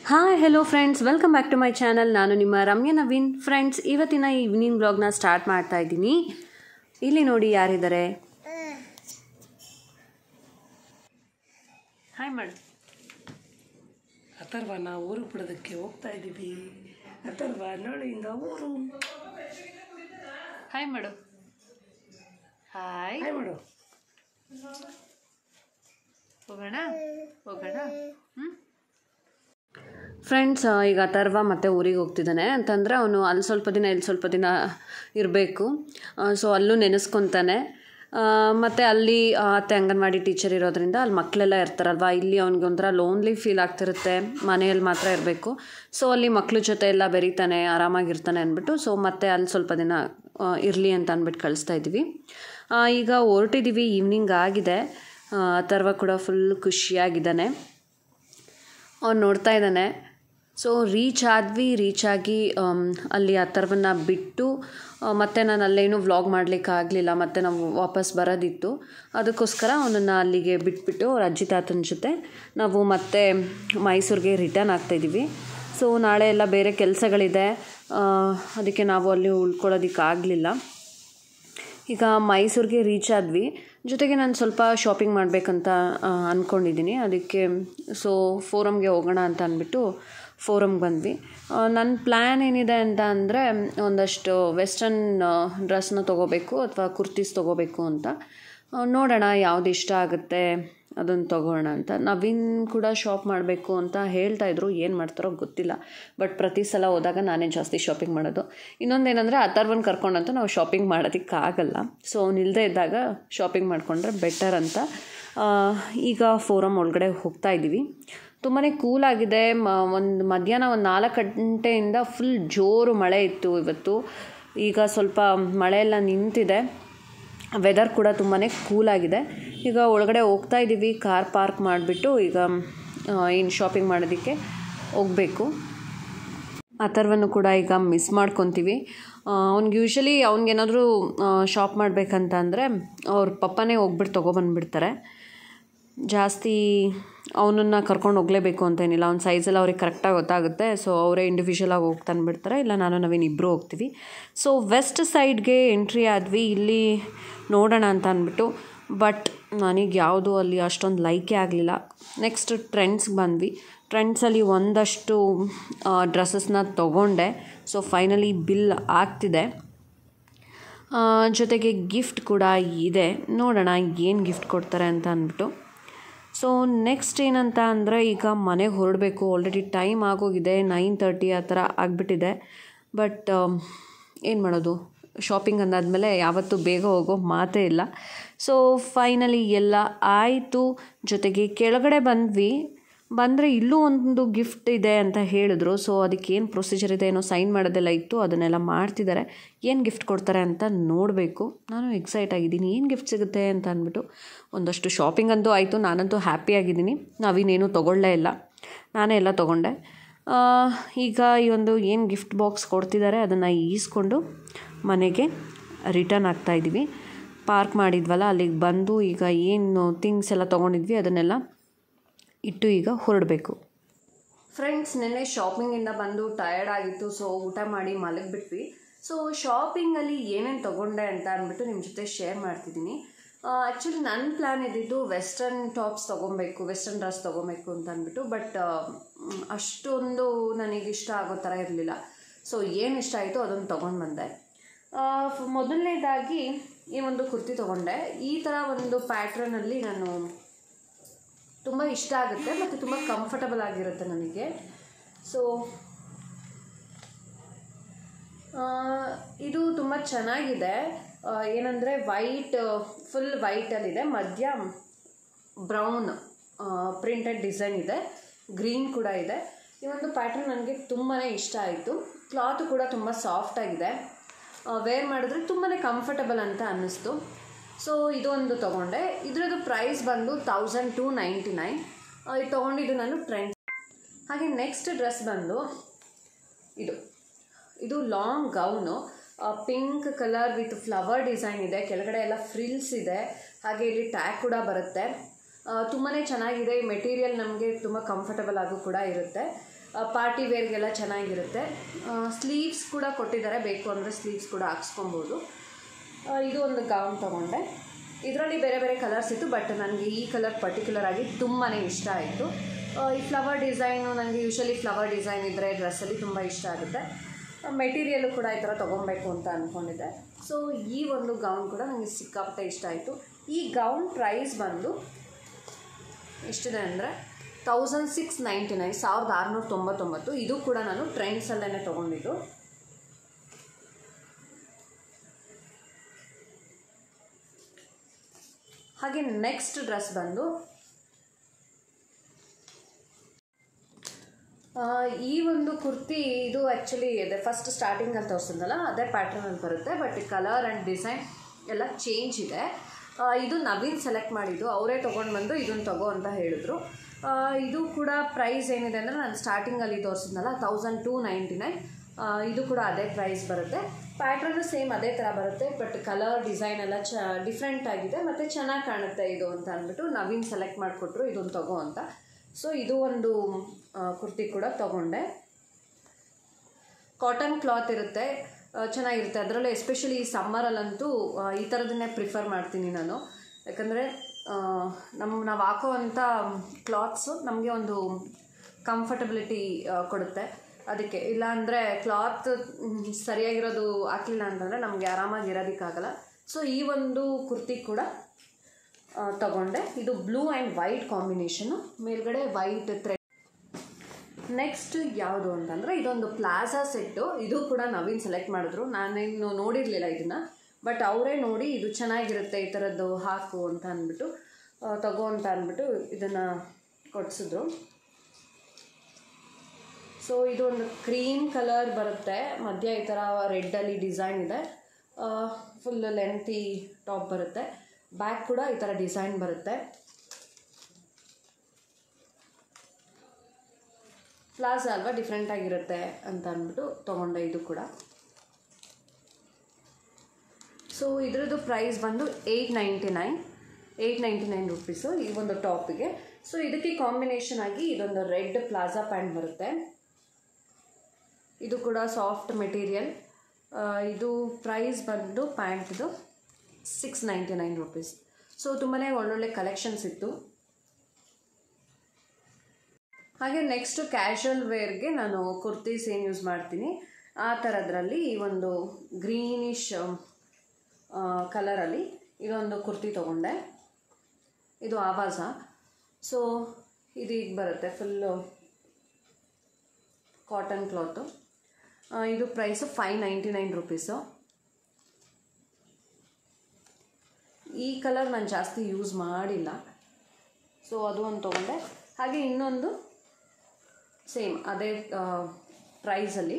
hi hello friends welcome back to my channel ನಾನು ನಿಮ್ಮ Ramya Naveen friends ಇವತ್ತಿನ ಈವ್ನಿಂಗ್ ಬ್ಲಾಗ್ನ ಸ್ಟಾರ್ಟ್ ಮಾಡ್ತಾ ಇದ್ದೀನಿ ಇಲ್ಲಿ ನೋಡಿ ಯಾರಿದ್ದಾರೆ ಹಾಯ್ ಮಾಡು ಅಥರ್ವ ನಾವು ಊರಿಗೆ ಬಿಡೋದಕ್ಕೆ ಹೋಗ್ತಾ ಇದ್ದೀವಿ ಅಥರ್ವ ನಾಳೆಯಿಂದ ಊರು ಹಾಯ್ ಮಾಡು ಹಾಯ್ ಹಾಯ್ ಮಾಡು ಹೋಗೋಣ ಹೋಗೋಣ ಹ್ಞೂ ಫ್ರೆಂಡ್ಸ್ ಈಗ ಅಥರ್ವ ಮತ್ತೆ ಊರಿಗೆ ಹೋಗ್ತಿದ್ದಾನೆ ಅಂತಂದರೆ ಅವನು ಅಲ್ಲಿ ಸ್ವಲ್ಪ ದಿನ ಇಲ್ಲಿ ಸ್ವಲ್ಪ ದಿನ ಇರಬೇಕು ಸೊ ಅಲ್ಲೂ ನೆನೆಸ್ಕೊತಾನೆ ಮತ್ತು ಅಲ್ಲಿ ಆ, ಅತ್ತೆ ಅಂಗನವಾಡಿ ಟೀಚರ್ ಇರೋದ್ರಿಂದ ಅಲ್ಲಿ ಮಕ್ಕಳೆಲ್ಲ ಇರ್ತಾರಲ್ವ ಇಲ್ಲಿ ಅವ್ನಿಗೆ ಒಂಥರ ಲೋನ್ಲಿ ಫೀಲ್ ಆಗ್ತಿರುತ್ತೆ ಮನೆಯಲ್ಲಿ ಮಾತ್ರ ಇರಬೇಕು ಸೊ ಅಲ್ಲಿ ಮಕ್ಳ ಜೊತೆ ಎಲ್ಲ ಬೆರೀತಾನೆ ಆರಾಮಾಗಿರ್ತಾನೆ ಅಂದ್ಬಿಟ್ಟು ಸೊ ಮತ್ತೆ ಅಲ್ಲಿ ಸ್ವಲ್ಪ ದಿನ ಇರಲಿ ಅಂತ ಅಂದ್ಬಿಟ್ಟು ಕಳಿಸ್ತಾ ಇದ್ದೀವಿ ಆ, ಈಗ ಹೊರಟಿದ್ದೀವಿ ಈವ್ನಿಂಗ್ ಆಗಿದೆ ಆ, ಅಥರ್ವ ಕೂಡ ಫುಲ್ ಖುಷಿಯಾಗಿದ್ದಾನೆ ಅವ್ನು ನೋಡ್ತಾ ಇದ್ದಾನೆ ಸೊ ರೀಚ್ ಆದ್ವಿ ರೀಚ್ ಆಗಿ ಆಮ್, ಅಲ್ಲಿ ಅಥರ್ವನ್ನ ಬಿಟ್ಟು ಆ, ಮತ್ತೆ ನಾನು ಅಲ್ಲೇನು ವ್ಲಾಗ್ ಮಾಡಲಿಕ್ಕೆ ಆಗಲಿಲ್ಲ ಮತ್ತು ನಾವು ವಾಪಸ್ ಬರೋದಿತ್ತು ಅದಕ್ಕೋಸ್ಕರ ಅವನನ್ನು ಅಲ್ಲಿಗೆ ಬಿಟ್ಬಿಟ್ಟು ಅವ್ರ ಅಜ್ಜಿ ತಾತನ ಜೊತೆ ನಾವು ಮತ್ತೆ ಮೈಸೂರಿಗೆ ರಿಟರ್ನ್ ಆಗ್ತಾಯಿದ್ದೀವಿ ಸೊ ನಾಳೆ ಎಲ್ಲ ಬೇರೆ ಕೆಲಸಗಳಿದೆ ಅದಕ್ಕೆ ನಾವು ಅಲ್ಲಿ ಉಳ್ಕೊಳ್ಳೋದಕ್ಕಾಗಲಿಲ್ಲ ಈಗ ಮೈಸೂರಿಗೆ ರೀಚ್ ಆದ್ವಿ ಜೊತೆಗೆ ನಾನು ಸ್ವಲ್ಪ ಶಾಪಿಂಗ್ ಮಾಡಬೇಕಂತ ಅಂದ್ಕೊಂಡಿದ್ದೀನಿ ಅದಕ್ಕೆ ಸೊ ಫೋರಮ್ಗೆ ಹೋಗೋಣ ಅಂತ ಅಂದ್ಬಿಟ್ಟು ಫೋರಮ್ಗೆ ಬಂದ್ವಿ ಆ, ನನ್ನ ಪ್ಲ್ಯಾನ್ ಏನಿದೆ ಅಂತ ಅಂದರೆ ಒಂದಷ್ಟು ವೆಸ್ಟರ್ನ್ ಡ್ರೆಸ್ನ ತೊಗೋಬೇಕು ಅಥವಾ ಕುರ್ತೀಸ್ ತೊಗೋಬೇಕು ಅಂತ ಆ, ನೋಡೋಣ ಯಾವ್ದು ಇಷ್ಟ ಆಗುತ್ತೆ ಅದನ್ನು ತೊಗೋಣ ಅಂತ ನವೀನ್ ಕೂಡ ಶಾಪ್ ಮಾಡಬೇಕು ಅಂತ ಹೇಳ್ತಾ ಇದ್ರು ಏನು ಮಾಡ್ತಾರೋ ಗೊತ್ತಿಲ್ಲ ಬಟ್ ಪ್ರತಿ ಸಲ ಹೋದಾಗ ನಾನೇ ಜಾಸ್ತಿ ಶಾಪಿಂಗ್ ಮಾಡೋದು ಇನ್ನೊಂದೇನೆಂದರೆ ಅಥರ್ವನ್ ಕರ್ಕೊಂಡಂತೂ ನಾವು ಶಾಪಿಂಗ್ ಮಾಡೋದಕ್ಕಾಗಲ್ಲ ಸೊ ಅವ್ನು ಇಲ್ಲದೆ ಇದ್ದಾಗ ಶಾಪಿಂಗ್ ಮಾಡಿಕೊಂಡ್ರೆ ಬೆಟರ್ ಅಂತ ಆ, ಈಗ ಫೋರಮ್ ಒಳಗಡೆ ಹೋಗ್ತಾ ಇದ್ದೀವಿ ತುಂಬಾ ಕೂಲಾಗಿದೆ ಮ ಒಂದು ಮಧ್ಯಾಹ್ನ ಒಂದು ನಾಲ್ಕು ಗಂಟೆಯಿಂದ ಫುಲ್ ಜೋರು ಮಳೆ ಇತ್ತು ಇವತ್ತು ಈಗ ಸ್ವಲ್ಪ ಮಳೆ ಎಲ್ಲ ನಿಂತಿದೆ ವೆದರ್ ಕೂಡ ತುಂಬಾ ಕೂಲಾಗಿದೆ ಈಗ ಒಳಗಡೆ ಹೋಗ್ತಾ ಇದ್ದೀವಿ ಕಾರ್ ಪಾರ್ಕ್ ಮಾಡಿಬಿಟ್ಟು ಈಗ ಏನು ಶಾಪಿಂಗ್ ಮಾಡೋದಕ್ಕೆ ಹೋಗಬೇಕು ಅಥರ್ವನ್ನು ಕೂಡ ಈಗ ಮಿಸ್ ಮಾಡ್ಕೊತೀವಿ ಅವ್ನಿಗೆ ಯೂಶ್ವಲಿ ಅವ್ನಿಗೇನಾದರೂ ಶಾಪ್ ಮಾಡಬೇಕಂತ ಅಂದರೆ ಅವ್ರ ಪಪ್ಪನೇ ಹೋಗ್ಬಿಟ್ಟು ತೊಗೊಬಂದ್ಬಿಡ್ತಾರೆ ಜಾಸ್ತಿ ಅವನನ್ನು ಕರ್ಕೊಂಡು ಹೋಗಲೇಬೇಕು ಅಂತೇನಿಲ್ಲ ಅವ್ನ ಸೈಜೆಲ್ಲ ಅವ್ರಿಗೆ ಕರೆಕ್ಟಾಗಿ ಗೊತ್ತಾಗುತ್ತೆ ಸೊ ಅವರೇ ಇಂಡಿವಿಜುವಲಾಗಿ ಹೋಗಿ ತಂದುಬಿಡ್ತಾರೆ ಇಲ್ಲ ನಾನು ನವೀನ್ ಇಬ್ಬರು ಹೋಗ್ತೀವಿ ಸೊ ವೆಸ್ಟ್ ಸೈಡ್ಗೆ ಎಂಟ್ರಿ ಆದ್ವಿ ಇಲ್ಲಿ ನೋಡೋಣ ಅಂತ ಅಂದ್ಬಿಟ್ಟು ಬಟ್ ನನಗೆ ಯಾವುದು ಅಲ್ಲಿ ಅಷ್ಟೊಂದು ಲೈಕೇ ಆಗಲಿಲ್ಲ ನೆಕ್ಸ್ಟ್ ಟ್ರೆಂಡ್ಸ್ಗೆ ಬಂದ್ವಿ ಟ್ರೆಂಡ್ಸಲ್ಲಿ ಒಂದಷ್ಟು ಡ್ರೆಸ್ಸಸ್ನ ತೊಗೊಂಡೆ ಸೊ ಫೈನಲಿ ಬಿಲ್ ಆಗ್ತಿದೆ ಆ, ಜೊತೆಗೆ ಗಿಫ್ಟ್ ಕೂಡ ಇದೆ ನೋಡೋಣ ಏನು ಗಿಫ್ಟ್ ಕೊಡ್ತಾರೆ ಅಂತ ಅಂದ್ಬಿಟ್ಟು ಸೊ ನೆಕ್ಸ್ಟ್ ಏನಂತ ಅಂದರೆ ಈಗ ಮನೆಗೆ ಹೊರಡಬೇಕು ಆಲ್ರೆಡಿ ಟೈಮ್ ಆಗೋಗಿದೆ ನೈನ್ ತರ್ಟಿ ಆ ಥರ ಆಗಿಬಿಟ್ಟಿದೆ ಬಟ್ ಏನು ಮಾಡೋದು ಶಾಪಿಂಗ್ ಅಂದಾದಮೇಲೆ ಯಾವತ್ತೂ ಬೇಗ ಹೋಗೋ ಮಾತೇ ಇಲ್ಲ ಸೊ ಫೈನಲಿ ಎಲ್ಲ ಆಯಿತು ಜೊತೆಗೆ ಕೆಳಗಡೆ ಬಂದ್ವಿ ಬಂದರೆ ಇಲ್ಲೂ ಒಂದು ಗಿಫ್ಟ್ ಇದೆ ಅಂತ ಹೇಳಿದ್ರು ಸೊ ಅದಕ್ಕೆ ಏನು ಪ್ರೊಸೀಜರ್ ಇದೆ ಏನೋ ಸೈನ್ ಮಾಡೋದೆಲ್ಲ ಇತ್ತು ಅದನ್ನೆಲ್ಲ ಮಾಡ್ತಿದ್ದಾರೆ ಏನು ಗಿಫ್ಟ್ ಕೊಡ್ತಾರೆ ಅಂತ ನೋಡಬೇಕು ನಾನು ಎಕ್ಸೈಟ್ ಆಗಿದ್ದೀನಿ ಏನು ಗಿಫ್ಟ್ ಸಿಗುತ್ತೆ ಅಂತ ಅಂದ್ಬಿಟ್ಟು ಒಂದಷ್ಟು ಶಾಪಿಂಗ್ ಅಂತೂ ಆಯಿತು ನಾನಂತೂ ಹ್ಯಾಪಿಯಾಗಿದ್ದೀನಿ ನಾವಿನ್ನೇನು ತೊಗೊಳ್ಳೇ ಇಲ್ಲ ನಾನೇ ಎಲ್ಲ ತೊಗೊಂಡೆ ಆ, ಈಗ ಈ ಒಂದು ಏನು ಗಿಫ್ಟ್ ಬಾಕ್ಸ್ ಕೊಡ್ತಿದ್ದಾರೆ ಅದನ್ನು ಈಸ್ಕೊಂಡು ಮನೆಗೆ ರಿಟರ್ನ್ ಆಗ್ತಾಯಿದ್ದೀವಿ ಪಾರ್ಕ್ ಮಾಡಿದ್ವಲ್ಲ ಅಲ್ಲಿಗೆ ಬಂದು ಈಗ ಏನು ಥಿಂಗ್ಸ್ ಎಲ್ಲ ತೊಗೊಂಡಿದ್ವಿ ಅದನ್ನೆಲ್ಲ ಇಟ್ಟು ಈಗ ಹೊರಡಬೇಕು ಫ್ರೆಂಡ್ಸ್ ನಿನ್ನೆ ಶಾಪಿಂಗಿಂದ ಬಂದು ಟಯರ್ಡ್ ಆಗಿತ್ತು ಸೊ ಊಟ ಮಾಡಿ ಮಲಗಿಬಿಟ್ವಿ ಸೊ ಶಾಪಿಂಗಲ್ಲಿ ಏನೇನು ತೊಗೊಂಡೆ ಅಂತ ಅಂದ್ಬಿಟ್ಟು ನಿಮ್ಮ ಜೊತೆ ಶೇರ್ ಮಾಡ್ತಿದ್ದೀನಿ ಆ್ಯಕ್ಚುಲಿ ನನ್ನ ಪ್ಲ್ಯಾನ್ ಇದ್ದಿದ್ದು ವೆಸ್ಟರ್ನ್ ಟಾಪ್ಸ್ ತೊಗೊಬೇಕು ವೆಸ್ಟರ್ನ್ ಡ್ರೆಸ್ ತೊಗೊಬೇಕು ಅಂತ ಅಂದ್ಬಿಟ್ಟು ಬಟ್ ಅಷ್ಟೊಂದು ನನಗೆ ಇಷ್ಟ ಆಗೋ ಥರ ಇರಲಿಲ್ಲ ಸೊ ಏನು ಇಷ್ಟ ಆಯಿತು ಅದನ್ನು ತೊಗೊಂಡು ಬಂದೆ ಆ, ಫ- ಮೊದಲನೇದಾಗಿ ಈ ಒಂದು ಕುರ್ತಿ ತೊಗೊಂಡೆ ಈ ಥರ ಒಂದು ಪ್ಯಾಟ್ರನಲ್ಲಿ ನಾನು ತುಂಬ ಇಷ್ಟ ಆಗುತ್ತೆ ಮತ್ತು ತುಂಬ ಕಂಫರ್ಟಬಲ್ ಆಗಿರುತ್ತೆ ನನಗೆ ಸೊ ಇದು ತುಂಬ ಚೆನ್ನಾಗಿದೆ ಏನಂದರೆ ವೈಟ್ ಫುಲ್ ವೈಟಲ್ಲಿದೆ ಮಧ್ಯ ಬ್ರೌನ್ ಪ್ರಿಂಟೆಡ್ ಡಿಸೈನ್ ಇದೆ ಗ್ರೀನ್ ಕೂಡ ಇದೆ ಈ ಒಂದು ಪ್ಯಾಟರ್ನ್ ನನಗೆ ತುಂಬಾ ಇಷ್ಟ ಆಯಿತು ಕ್ಲಾತು ಕೂಡ ತುಂಬ ಸಾಫ್ಟ್ ಆಗಿದೆ ವೇರ್ ಮಾಡಿದ್ರೆ ತುಂಬಾ ಕಂಫರ್ಟಬಲ್ ಅಂತ ಅನ್ನಿಸ್ತು ಸೊ ಇದು ಒಂದು ತೊಗೊಂಡೆ ಇದರದ್ದು ಪ್ರೈಸ್ ಬಂದು ತೌಸಂಡ್ ಟು ನೈಂಟಿ ನೈನ್ ಇದು ತೊಗೊಂಡಿದ್ದು ನಾನು ಟ್ರೆಂಡ್ ಹಾಗೆ ನೆಕ್ಸ್ಟ್ ಡ್ರೆಸ್ ಬಂದು ಇದು ಇದು long gown pink colour with flower design ಇದೆ ಕೆಳಗಡೆ ಎಲ್ಲ ಫ್ರಿಲ್ಸ್ ಇದೆ ಹಾಗೆ ಇಲ್ಲಿ ಟ್ಯಾಗ್ ಕೂಡ ಬರುತ್ತೆ ತುಂಬಾ ಚೆನ್ನಾಗಿದೆ ಈ ಮೆಟೀರಿಯಲ್ ನಮಗೆ ತುಂಬ ಕಂಫರ್ಟಬಲ್ ಆಗು ಕೂಡ ಇರುತ್ತೆ ಪಾರ್ಟಿ ವೇರ್ಗೆಲ್ಲ ಚೆನ್ನಾಗಿರುತ್ತೆ ಸ್ಲೀವ್ಸ್ ಕೂಡ ಕೊಟ್ಟಿದ್ದಾರೆ ಬೇಕು ಅಂದರೆ ಸ್ಲೀವ್ಸ್ ಕೂಡ ಹಾಕ್ಸ್ಕೊಬೋದು ಆ, ಇದು ಒಂದು ಗೌನ್ ತೊಗೊಂಡೆ ಇದರಲ್ಲಿ ಬೇರೆ ಬೇರೆ ಕಲರ್ಸ್ ಇತ್ತು ಬಟ್ ನನಗೆ ಈ ಕಲರ್ ಪರ್ಟಿಕ್ಯುಲರ್ ಆಗಿ ತುಂಬಾ ಇಷ್ಟ ಆಯಿತು ಈ ಫ್ಲವರ್ ಡಿಸೈನು ನನಗೆ ಯೂಶಲಿ ಫ್ಲವರ್ ಡಿಸೈನ್ ಇದ್ದರೆ ಡ್ರೆಸ್ಸಲ್ಲಿ ತುಂಬ ಇಷ್ಟ ಆಗುತ್ತೆ ಮೆಟೀರಿಯಲ್ಲು ಕೂಡ ಈ ಥರ ತೊಗೊಬೇಕು ಅಂತ ಅಂದ್ಕೊಂಡಿದ್ದೆ ಸೊ ಈ ಒಂದು ಗೌನ್ ಕೂಡ ನನಗೆ ಸಿಕ್ಕಾಪಟ್ಟೆ ಇಷ್ಟ ಆಯಿತು ಈ ಗೌನ್ ಪ್ರೈಸ್ ಬಂದು ಎಷ್ಟಿದೆ ಅಂದರೆ ತೌಸಂಡ್ ಸಿಕ್ಸ್ ನೈಂಟಿ ನೈನ್ ಸಾವಿರದ ಆರುನೂರ ತೊಂಬತ್ತೊಂಬತ್ತು ಇದು ಕೂಡ ನಾನು ಟ್ರೆಂಡ್ಸಲ್ಲೇ ತೊಗೊಂಡಿದ್ದು ಹಾಗೆ ನೆಕ್ಸ್ಟ್ ಡ್ರೆಸ್ ಬಂದು ಆ, ಈ ಒಂದು ಕುರ್ತಿ ಇದು ಆ್ಯಕ್ಚುಲಿ ಇದೆ ಫಸ್ಟ್ ಸ್ಟಾರ್ಟಿಂಗಲ್ಲಿ ತೋರಿಸಿದ್ನಲ್ಲ ಅದೇ ಪ್ಯಾಟ್ರನಲ್ಲಿ ಬರುತ್ತೆ ಬಟ್ ಕಲರ್ ಆ್ಯಂಡ್ ಡಿಸೈನ್ ಎಲ್ಲ ಚೇಂಜ್ ಇದೆ ಆ, ಇದು ನವೀನ್ ಸೆಲೆಕ್ಟ್ ಮಾಡಿದ್ದು ಅವರೇ ತೊಗೊಂಡು ಬಂದು ಇದನ್ನು ತಗೋ ಅಂತ ಹೇಳಿದ್ರು ಆ, ಇದು ಕೂಡ ಪ್ರೈಸ್ ಏನಿದೆ ಅಂದರೆ ನಾನು ಸ್ಟಾರ್ಟಿಂಗಲ್ಲಿ ತೋರಿಸಿದ್ನಲ್ಲ ತೌಸಂಡ್ ಟೂ ನೈಂಟಿ ನೈನ್ ಇದು ಕೂಡ ಅದೇ ಪ್ರೈಸ್ ಬರುತ್ತೆ ಪ್ಯಾಟ್ರನ್ನು ಸೇಮ್ ಅದೇ ಥರ ಬರುತ್ತೆ ಬಟ್ ಕಲರ್ ಡಿಸೈನ್ ಎಲ್ಲ ಚ ಡಿಫ್ರೆಂಟ್ ಆಗಿದೆ ಮತ್ತು ಚೆನ್ನಾಗಿ ಕಾಣುತ್ತೆ ಇದು ಅಂತ ಅಂದ್ಬಿಟ್ಟು ನವೀನ್ ಸೆಲೆಕ್ಟ್ ಮಾಡಿಕೊಟ್ರು ಇದನ್ನು ತಗೋ ಅಂತ ಸೊ ಇದು ಒಂದು ಆ, ಕುರ್ತಿ ಕೂಡ ತಗೊಂಡೆ ಕಾಟನ್ ಕ್ಲಾತ್ ಇರುತ್ತೆ ಆ, ಚೆನ್ನಾಗಿರುತ್ತೆ ಅದರಲ್ಲೂ ಎಸ್ಪೆಷಲಿ ಈ ಸಮ್ಮರಲ್ಲಂತೂ ಆ, ಈ ಥರದನ್ನೇ ಪ್ರಿಫರ್ ಮಾಡ್ತೀನಿ ನಾನು ಯಾಕಂದರೆ ನಮ್ಮ ನಾವು ಹಾಕೋವಂಥ ಕ್ಲಾತ್ಸು ನಮಗೆ ಒಂದು ಕಂಫರ್ಟಬಿಲಿಟಿ ಕೊಡುತ್ತೆ ಅದಕ್ಕೆ ಇಲ್ಲಾಂದರೆ ಕ್ಲಾತ್ ಸರಿಯಾಗಿರೋದು ಹಾಕಲಿಲ್ಲ ಅಂತಂದರೆ ನಮಗೆ ಆರಾಮಾಗಿ ಇರೋದಕ್ಕಾಗಲ್ಲ ಸೊ ಈ ಒಂದು ಕುರ್ತಿ ಕೂಡ ಆ, ತಗೊಂಡೆ ಇದು ಬ್ಲೂ ಆ್ಯಂಡ್ ವೈಟ್ ಕಾಂಬಿನೇಷನು ಮೇಲ್ಗಡೆ ವೈಟ್ ಥ್ರೆಡ್ ನೆಕ್ಸ್ಟ್ ಯಾವುದು ಅಂತಂದರೆ ಇದೊಂದು ಪ್ಲಾಜಾ ಸೆಟ್ಟು ಇದು ಕೂಡ ನವೀನ್ ಸೆಲೆಕ್ಟ್ ಮಾಡಿದ್ರು ನಾನೇನು ನೋಡಿರಲಿಲ್ಲ ಇದನ್ನು ಬಟ್ ಅವರೇ ನೋಡಿ ಇದು ಚೆನ್ನಾಗಿರುತ್ತೆ ಈ ಥರದ್ದು ಹಾಕು ಅಂತ ಅಂದ್ಬಿಟ್ಟು ಆ, ತಗೋ ಅಂತ ಅಂದ್ಬಿಟ್ಟು ಇದನ್ನು ಕೊಡಿಸಿದ್ರು ಸೊ ಇದು ಒಂದು ಕ್ರೀಮ್ ಕಲರ್ ಬರುತ್ತೆ ಮಧ್ಯ ಈ ಥರ ರೆಡ್ಡಲ್ಲಿ ಡಿಸೈನ್ ಇದೆ ಫುಲ್ ಲೆಂತಿ ಟಾಪ್ ಬರುತ್ತೆ ಬ್ಯಾಕ್ ಕೂಡ ಈ ಥರ ಡಿಸೈನ್ ಬರುತ್ತೆ ಪ್ಲಾಜಾ ಅಲ್ವಾ ಡಿಫ್ರೆಂಟ್ ಆಗಿರುತ್ತೆ ಅಂತ ಅಂದ್ಬಿಟ್ಟು ತೊಗೊಂಡೆ ಇದು ಕೂಡ ಸೊ ಇದ್ರದ್ದು ಪ್ರೈಸ್ ಬಂದು eight ninety nine eight ninety nine rupees ಈ ಒಂದು ಟಾಪಿಗೆ ಸೊ ಇದಕ್ಕೆ ಕಾಂಬಿನೇಷನ್ ಆಗಿ ಇದೊಂದು ರೆಡ್ ಪ್ಲಾಜಾ ಪ್ಯಾಂಟ್ ಬರುತ್ತೆ ಇದು ಕೂಡ ಸಾಫ್ಟ್ ಮೆಟೀರಿಯಲ್ ಇದು ಪ್ರೈಸ್ ಬಂದು ಪ್ಯಾಂಟ್ದು six ninety nine rupees so ತುಂಬಾ ಒಳ್ಳೊಳ್ಳೆ ಕಲೆಕ್ಷನ್ಸ್ ಇತ್ತು ಹಾಗೆ ನೆಕ್ಸ್ಟ್ ಕ್ಯಾಶುವಲ್ ವೇರ್ಗೆ ನಾನು ಕುರ್ತೀಸ್ ಏನು ಯೂಸ್ ಮಾಡ್ತೀನಿ ಆ ಥರದ್ರಲ್ಲಿ ಈ ಒಂದು ಗ್ರೀನಿಶ್ ಕಲರಲ್ಲಿ ಇದೊಂದು ಕುರ್ತಿ ತೊಗೊಂಡೆ ಇದು ಆವಾಸ ಸೊ ಇದು ಈಗ ಬರುತ್ತೆ ಫುಲ್ಲು ಕಾಟನ್ ಕ್ಲಾತು ಇದು price five ninety nine rupees ಈ ಕಲರ್ ನಾನು ಜಾಸ್ತಿ ಯೂಸ್ ಮಾಡಿಲ್ಲ ಸೊ ಅದು ಒಂದು ತೊಗೊಂಡೆ ಹಾಗೆ ಇನ್ನೊಂದು ಸೇಮ್ ಅದೇ ಪ್ರೈಸಲ್ಲಿ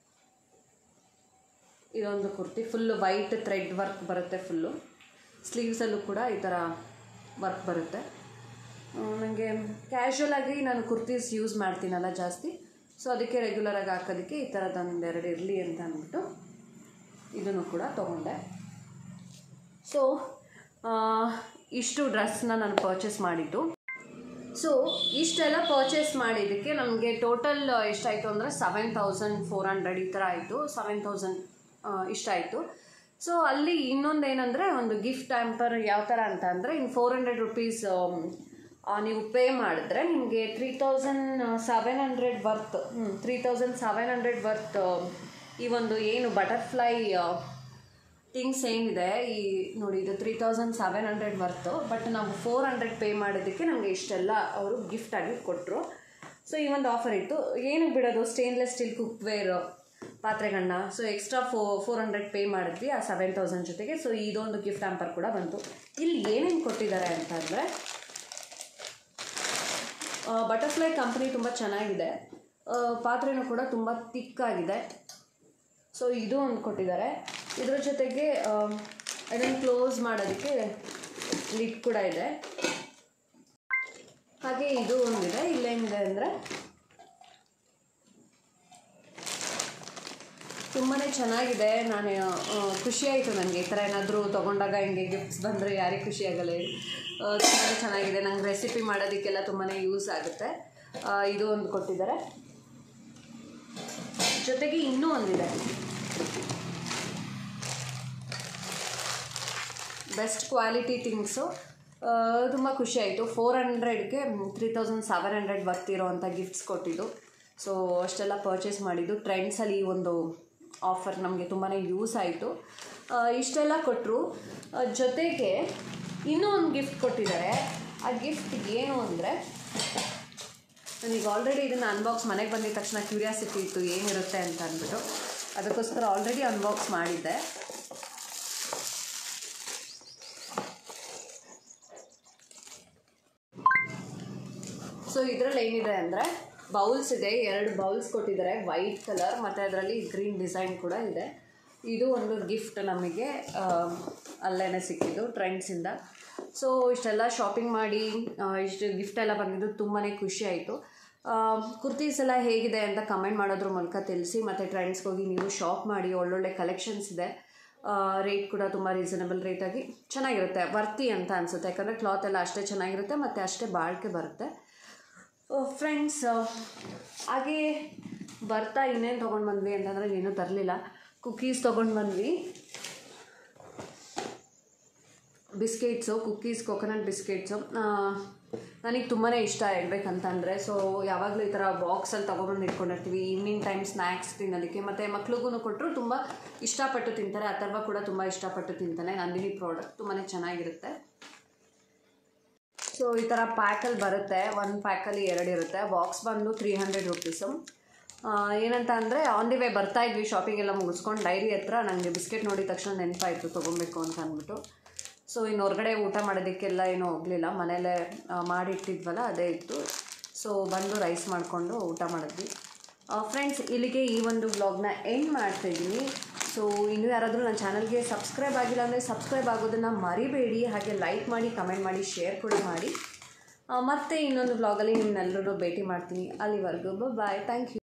ಇದೊಂದು kurti full white thread work ಬರುತ್ತೆ ಫುಲ್ಲು ಸ್ಲೀವ್ಸಲ್ಲೂ ಕೂಡ ಈ ಥರ ವರ್ಕ್ ಬರುತ್ತೆ ನನಗೆ ಕ್ಯಾಶುವಲ್ ಆಗಿ ನಾನು ಕುರ್ತೀಸ್ ಯೂಸ್ ಮಾಡ್ತೀನಲ್ಲ ಜಾಸ್ತಿ ಸೊ ಅದಕ್ಕೆ ರೆಗ್ಯುಲರಾಗಿ ಹಾಕೋದಕ್ಕೆ ಈ ಥರದೊಂದು ಎರಡು ಇರಲಿ ಅಂತ ಅಂದ್ಬಿಟ್ಟು ಇದನ್ನು ಕೂಡ ತೊಗೊಂಡೆ ಸೊ ಇಷ್ಟು ಡ್ರೆಸ್ನ ನಾನು ಪರ್ಚೇಸ್ ಮಾಡಿದ್ದು ಸೊ ಇಷ್ಟೆಲ್ಲ ಪರ್ಚೇಸ್ ಮಾಡಿದ್ದಕ್ಕೆ ನಮಗೆ ಟೋಟಲ್ ಎಷ್ಟಾಯಿತು ಅಂದರೆ ಸೆವೆನ್ ತೌಸಂಡ್ ಫೋರ್ ಹಂಡ್ರೆಡ್ ಈ ಥರ ಆಯಿತು ಸೆವೆನ್ ತೌಸಂಡ್ ಇಷ್ಟ ಆಯಿತು ಸೊ ಅಲ್ಲಿ ಇನ್ನೊಂದು ಏನಂದರೆ ಒಂದು ಗಿಫ್ಟ್ ಟ್ಯಾಂಪರ್ ಯಾವ ಥರ ಅಂತ ಅಂದರೆ ಇನ್ನು ಫೋರ್ ಹಂಡ್ರೆಡ್ ರುಪೀಸ್ ನೀವು ಪೇ ಮಾಡಿದ್ರೆ ನಿಮಗೆ three thousand seven hundred worth three thousand seven hundred worth ಈ ಒಂದು ಏನು ಬಟರ್ಫ್ಲೈ ಥಿಂಗ್ಸ್ ಏನಿದೆ ಈ ನೋಡಿ ಇದು three thousand seven hundred worth but ನಾವು ಫೋರ್ ಹಂಡ್ರೆಡ್ ಪೇ ಮಾಡೋದಕ್ಕೆ ನಮಗೆ ಇಷ್ಟೆಲ್ಲ ಅವರು ಗಿಫ್ಟಾಗಿ ಕೊಟ್ಟರು ಸೊ ಈ ಒಂದು ಆಫರ್ ಇತ್ತು ಏನಕ್ಕೆ ಬಿಡೋದು ಸ್ಟೇನ್ಲೆಸ್ ಸ್ಟೀಲ್ ಕುಕ್ವೇರ್ ಪಾತ್ರೆಗಳನ್ನ so extra four four hundred pay ಮಾಡಿದ್ವಿ ಆ ಸೆವೆನ್ ತೌಸಂಡ್ ಜೊತೆಗೆ ಸೊ ಇದೊಂದು ಗಿಫ್ಟ್ ಆಂಪರ್ ಕೂಡ ಬಂತು ಇಲ್ಲಿ ಏನೇನು ಕೊಟ್ಟಿದ್ದಾರೆ ಅಂತಂದರೆ ಬಟರ್ಫ್ಲೈ ಕಂಪ್ನಿ ತುಂಬ ಚೆನ್ನಾಗಿದೆ ಆ, ಪಾತ್ರೆನೂ ಕೂಡ ತುಂಬ ತಿಕ್ಕಾಗಿದೆ ಸೊ ಇದು ಒಂದು ಕೊಟ್ಟಿದ್ದಾರೆ ಇದ್ರ ಜೊತೆಗೆ ಇದನ್ನು ಕ್ಲೋಸ್ ಮಾಡೋದಕ್ಕೆ ಲಿಡ್ ಕೂಡ ಇದೆ ಹಾಗೆ ಇದು ಒಂದಿದೆ ಇಲ್ಲೇನಿದೆ ಅಂದರೆ ತುಂಬಾ ಚೆನ್ನಾಗಿದೆ ನಾನು ಆ, ಖುಷಿ ಆಯಿತು ನನಗೆ ಈ ಥರ ಏನಾದರೂ ತೊಗೊಂಡಾಗ ಹಿಂಗೆ ಗಿಫ್ಟ್ಸ್ ಬಂದರೆ ಯಾರಿಗೆ ಖುಷಿ ಆಗಲ್ಲ ಹೇಳಿ ತುಂಬಾ ಚೆನ್ನಾಗಿದೆ ನಂಗೆ ರೆಸಿಪಿ ಮಾಡೋದಕ್ಕೆಲ್ಲ ತುಂಬಾ ಯೂಸ್ ಆಗುತ್ತೆ ಆ, ಇದು ಒಂದು ಕೊಟ್ಟಿದ್ದಾರೆ ಜೊತೆಗೆ ಇನ್ನೂ ಒಂದಿದೆ ಬೆಸ್ಟ್ ಕ್ವಾಲಿಟಿ ಥಿಂಗ್ಸು ತುಂಬ ಖುಷಿ ಆಯಿತು ಫೋರ್ ಹಂಡ್ರೆಡ್ಗೆ ತ್ರೀ ತೌಸಂಡ್ ಸೆವೆನ್ ಹಂಡ್ರೆಡ್ ಬರ್ತಿರೋ ಅಂಥ ಗಿಫ್ಟ್ಸ್ ಕೊಟ್ಟಿದ್ದು ಸೊ ಅಷ್ಟೆಲ್ಲ ಪರ್ಚೇಸ್ ಮಾಡಿದ್ದು ಟ್ರೆಂಡ್ಸಲ್ಲಿ ಈ ಒಂದು ಆಫರ್ ನಮಗೆ ತುಂಬಾ ಯೂಸ್ ಆಯಿತು ಇಷ್ಟೆಲ್ಲ ಕೊಟ್ಟರು ಜೊತೆಗೆ ಇನ್ನೂ ಒಂದು ಗಿಫ್ಟ್ ಕೊಟ್ಟಿದ್ದಾರೆ ಆ ಗಿಫ್ಟ್ ಏನು ಅಂದರೆ ನನಗೆ ಆಲ್ರೆಡಿ ಇದನ್ನು ಅನ್ಬಾಕ್ಸ್ ಮನೆಗೆ ಬಂದಿದ ತಕ್ಷಣ ಕ್ಯೂರಿಯಾಸಿಟಿ ಇತ್ತು ಏನಿರುತ್ತೆ ಅಂತ ಅಂದ್ಬಿಟ್ಟು ಅದಕ್ಕೋಸ್ಕರ ಆಲ್ರೆಡಿ ಅನ್ಬಾಕ್ಸ್ ಮಾಡಿದ್ದೆ ಸೊ ಇದರಲ್ಲಿ ಏನಿದೆ ಅಂದರೆ ಬೌಲ್ಸ್ ಇದೆ ಎರಡು ಬೌಲ್ಸ್ ಕೊಟ್ಟಿದ್ದಾರೆ ವೈಟ್ ಕಲರ್ ಮತ್ತು ಅದರಲ್ಲಿ ಗ್ರೀನ್ ಡಿಸೈನ್ ಕೂಡ ಇದೆ ಇದು ಒಂದು ಗಿಫ್ಟ್ ನಮಗೆ ಅಲ್ಲೇ ಸಿಕ್ಕಿದ್ದು ಟ್ರೆಂಡ್ಸಿಂದ ಸೊ ಇಷ್ಟೆಲ್ಲ ಶಾಪಿಂಗ್ ಮಾಡಿ ಆ, ಇಷ್ಟು ಗಿಫ್ಟ್ ಎಲ್ಲ ಬಂದಿದ್ದು ತುಂಬಾ ಖುಷಿ ಆಯಿತು ಕುರ್ತೀಸ್ ಎಲ್ಲ ಹೇಗಿದೆ ಅಂತ ಕಮೆಂಟ್ ಮಾಡೋದ್ರ ಮೂಲಕ ತಿಳಿಸಿ ಮತ್ತು ಟ್ರೆಂಡ್ಸ್ಗೆ ಹೋಗಿ ನೀವು ಶಾಪ್ ಮಾಡಿ ಒಳ್ಳೊಳ್ಳೆ ಕಲೆಕ್ಷನ್ಸ್ ಇದೆ ರೇಟ್ ಕೂಡ ತುಂಬ ರೀಸನಬಲ್ ರೇಟಾಗಿ ಚೆನ್ನಾಗಿರುತ್ತೆ ವರ್ತಿ ಅಂತ ಅನಿಸುತ್ತೆ ಯಾಕಂದರೆ ಕ್ಲಾತ್ ಎಲ್ಲ ಅಷ್ಟೇ ಚೆನ್ನಾಗಿರುತ್ತೆ ಮತ್ತು ಅಷ್ಟೇ ಬಾಳಿಕೆ ಬರುತ್ತೆ ಫ್ರೆಂಡ್ಸ್ ಹಾಗೆ ಬರ್ತಾ ಇನ್ನೇನು ತೊಗೊಂಡು ಬಂದ್ವಿ ಅಂತಂದರೆ ಏನೂ ತರಲಿಲ್ಲ ಕುಕ್ಕೀಸ್ ತೊಗೊಂಡು ಬಂದ್ವಿ ಬಿಸ್ಕೆಟ್ಸು ಕುಕ್ಕೀಸ್ ಕೊಕೊನಟ್ ಬಿಸ್ಕೆಟ್ಸು ನನಗೆ ತುಂಬಾ ಇಷ್ಟ ಹೇಳ್ಬೇಕಂತಂದರೆ ಸೊ ಯಾವಾಗಲೂ ಈ ಥರ ಬಾಕ್ಸಲ್ಲಿ ತೊಗೊಬಂದು ಇಟ್ಕೊಂಡಿರ್ತೀವಿ ಈವ್ನಿಂಗ್ ಟೈಮ್ ಸ್ನ್ಯಾಕ್ಸ್ ತಿನ್ನೋದಕ್ಕೆ ಮತ್ತು ಮಕ್ಳಿಗೂ ಕೊಟ್ಟರು ತುಂಬ ಇಷ್ಟಪಟ್ಟು ತಿಂತಾರೆ ಅಥರ್ವ ಕೂಡ ತುಂಬ ಇಷ್ಟಪಟ್ಟು ತಿಂತಾನೆ ನಂದಿನಿ ಪ್ರಾಡಕ್ಟ್ ತುಂಬಾ ಚೆನ್ನಾಗಿರುತ್ತೆ ಸೊ ಈ ಥರ ಪ್ಯಾಕಲ್ಲಿ ಬರುತ್ತೆ ಒಂದು ಪ್ಯಾಕಲ್ಲಿ ಎರಡು ಇರುತ್ತೆ ಬಾಕ್ಸ್ ಬಂದು ತ್ರೀ ಹಂಡ್ರೆಡ್ ರುಪೀಸು ಏನಂತ ಅಂದರೆ ಆನ್ ದಿ ವೇ ಬರ್ತಾ ಇದ್ವಿ ಶಾಪಿಂಗ್ ಎಲ್ಲ ಮುಗಿಸ್ಕೊಂಡು ಡೈರಿ ಹತ್ರ ನನಗೆ ಬಿಸ್ಕೆಟ್ ನೋಡಿದ ತಕ್ಷಣ ನೆನಪಾಯಿತು ತೊಗೊಬೇಕು ಅಂತ ಅಂದ್ಬಿಟ್ಟು ಸೊ ಇನ್ನು ಹೊರಗಡೆ ಊಟ ಮಾಡೋದಕ್ಕೆಲ್ಲ ಏನೂ ಹೋಗಲಿಲ್ಲ ಮನೇಲೇ ಆ, ಮಾಡಿಟ್ಟಿದ್ವಲ್ಲ ಅದೇ ಇತ್ತು ಸೊ ಬಂದು ರೈಸ್ ಮಾಡಿಕೊಂಡು ಊಟ ಮಾಡಿದ್ವಿ ಫ್ರೆಂಡ್ಸ್ ಇಲ್ಲಿಗೆ ಈ ಒಂದು ವ್ಲಾಗ್ನ ಎಂಡ್ ಮಾಡ್ತಾ ಇದ್ದೀನಿ ಸೊ ಇನ್ನೂ ಯಾರಾದರೂ ನನ್ನ ಚಾನಲ್ಗೆ ಸಬ್ಸ್ಕ್ರೈಬ್ ಆಗಿಲ್ಲ ಅಂದರೆ ಸಬ್ಸ್ಕ್ರೈಬ್ ಆಗೋದನ್ನು ಮರಿಬೇಡಿ ಹಾಗೆ ಲೈಕ್ ಮಾಡಿ ಕಮೆಂಟ್ ಮಾಡಿ ಶೇರ್ ಕೂಡ ಮಾಡಿ ಆ, ಮತ್ತೆ ಇನ್ನೊಂದು ವ್ಲಾಗಲ್ಲಿ ನಿಮ್ಮನ್ನೆಲ್ಲರೂ ಭೇಟಿ ಮಾಡ್ತೀನಿ ಅಲ್ಲಿವರೆಗೂ ಬಾಯ್ ಥ್ಯಾಂಕ್ ಯು